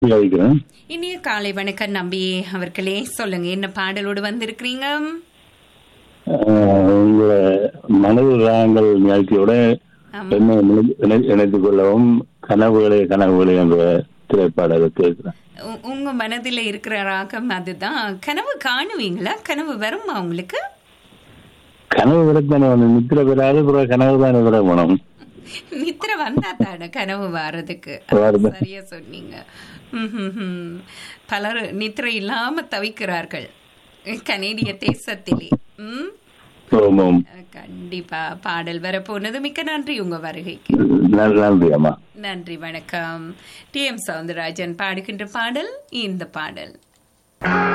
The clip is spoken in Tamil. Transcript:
வைக்கிறேன் இனிய காலை வணக்கம் நம்பி அவர்களே சொல்லுங்க என்ன பாடலோடு வந்திருக்கிறீங்க ஆஹ் உங்களை மனது ராகங்கள் நிகழ்ச்சியோட ஆமா. என்னை இணை- இணை- இணைத்துக் கொள்ளவும் கனவுகளே கனவுகளே என்ற திரைப்பாடலை கேட்கிறேன் உ- உங்க மனதில் இருக்கிற ராகம் அதுதான் கனவு காணுவீங்களா கனவு வருமா உங்களுக்கு கனவு விடத்தானே வந்து நித்திர பெறாது பிறகு கனவு தானே விட போனோம் நித்திர வந்தா தானே கனவு வாரதுக்கு வருது. சரியா சொன்னீங்க ம்ஹும்ஹும். பலர் நித்திரை இல்லாம தவிக்கிறார்கள் கனேடிய தேசத்திலே ம் ஓமம் கண்டிப்பா பாடல் வரப்போனது மிக்க நன்றி உங்க வருகைக்கு நன்றி அம்மா நன்றி வணக்கம் டி எம் சவுந்தரராஜன் பாடுகின்ற பாடல் இந்த பாடல்